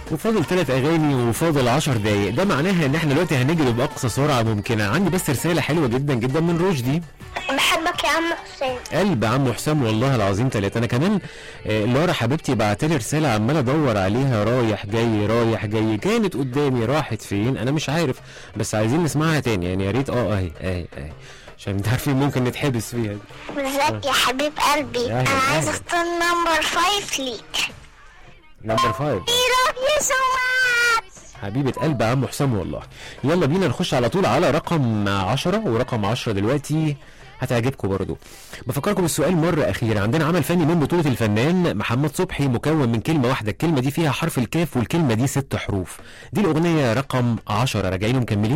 وفاضل ثلاث اغاني وفاضل 10 دقايق ده معناها ان احنا دلوقتي هنجري باقصى سرعه ممكنه عندي بس رساله حلوه جدا جدا من رشدي بحبك يا عم حسين قلب عم حسام والله العظيم ثلاثة انا كمان آه، لارا حبيبتي بعت لي رساله عمال ادور عليها رايح جاي رايح جاي كانت قدامي راحت فين انا مش عارف بس عايزين نسمعها تاني يعني يا ريت اه اهي اهي اهي عشان انت عارفين ممكن نتحبس فيها دي. ازيك يا حبيب قلبي أهلا، انا عايز أهلا. اختار نمبر فايف ليك نمبر 5 I love you so much حبيبة قلب عم حسام والله يلا بينا نخش على طول على رقم عشرة ورقم عشرة دلوقتي هتعجبكم برضو بفكركم بالسؤال مرة أخيرة عندنا عمل فني من بطولة الفنان محمد صبحي مكون من كلمة واحدة الكلمة دي فيها حرف الكاف والكلمة دي ست حروف دي الأغنية رقم عشرة راجعين ومكملين